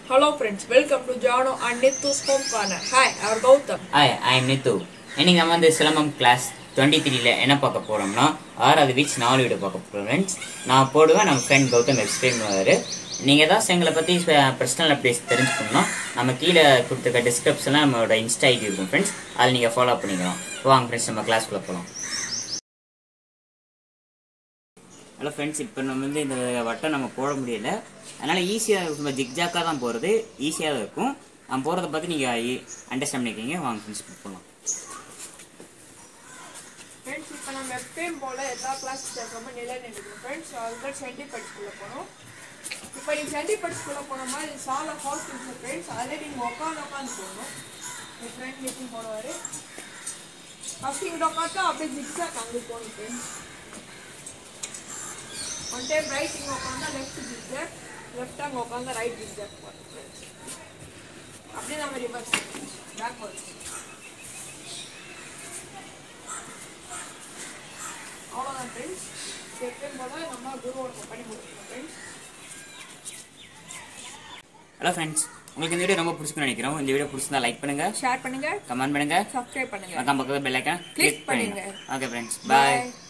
Hello friends, welcome to Jano and Nithu's Home Corner. Hi, I'm Gautam. Hi I am Nithu இன்னைக்கு நம்ம வந்து silambam class twenty த்ரீல என்ன பார்க்க போறோம்னா ஆறாவது வீச் நாலு வீடு பார்க்க போறோம் ஃப்ரெண்ட்ஸ் நான் போடுவேன் நம்ம ஃப்ரெண்ட் கௌதம் எக்ஸ்பிளைன் பண்ணுவாரு நீங்க ஏதாவது எங்களை பத்தி பர்சனல் அப்டேட்ஸ் தெரிஞ்சுக்கணும்னா நம்ம கீழே கொடுத்துருக்க டிஸ்கிரிப்ஷன்ல நம்மளோட இன்ஸ்டா ஐடி இருக்கும் ஃப்ரெண்ட்ஸ் அதில் நீங்க ஃபாலோ பண்ணிக்கலாம் வாங்க ஃப்ரெண்ட்ஸ் நம்ம கிளாஸ்க்குள்ள போகலாம் ஹலோ ஃப்ரெண்ட்ஸ் இப்போ நம்ம வந்து இந்த வட்டம் நம்ம போட முடியல அதனால ஈஸியாக நம்ம ஜிக்ஜாக்காக தான் போகிறது ஈஸியாக தான் இருக்கும் நான் போகிறத பற்றி நீங்கள் அண்டர்ஸ்டாண்ட் பண்ணிக்கிங்க வாங்க ஃப்ரெண்ட்ஸ் போகலாம் ஃப்ரெண்ட்ஸ் இப்போ நம்ம எப்பயும் போல எல்லா கிளாஸ் சேர்க்காம நிலை நினைக்கிறோம் ஃப்ரெண்ட்ஸ் அதுக்கு சென்டி படிச்சுக்குள்ள போனோம் இப்போ நீ சென்டி படிச்சுக்குள்ள போன மாதிரி சால ஹாஸ் இருக்கு ஃப்ரெண்ட்ஸ் அதில் நீங்கள் உட்காந்து உட்காந்து போகணும் என் ஃப்ரெண்ட் மீட்டிங் போடுவார் ஃபஸ்ட் இங்கிட்ட உட்காந்து அப்படியே ஜிக்ஸாக் அங்கே போகணும் ஃப்ரெண்ட்ஸ் ஒன் டைம் ரைட் இங்கே உட்காந்தா லெஃப்ட் ஜிக்ஸாக் லெஃப்ட் அங்கே உட்காந்தா ரைட் ஜிக்ஸாக் போகணும் ஃப்ரெண்ட்ஸ் அப்படியே நம்ம ரிவர்ஸ் பேக்வர்ட்ஸ் அவ்வளோதான் ஃப்ரெண்ட்ஸ் எப்பயும் போல நம்ம குருவோட பண்ணி முடிக்கணும் ஃப்ரெண்ட்ஸ் ஹலோ ஃப்ரெண்ட்ஸ் உங்களுக்கு இந்த வீடியோ ரொம்ப பிடிச்சிருக்குன்னு நினைக்கிறோம் இந்த வீடியோ பிடிச்சிருந்தா லைக் பண்ணுங்க ஷேர் பண்ணுங்க கமெண்ட் பண்ணுங்க சப்ஸ்கிரைப் பண்ணுங்க மறக்காம பக்கத்துல பெல் ஐக்கன் Click பண்ணுங்க. Okay friends Bye. பாய்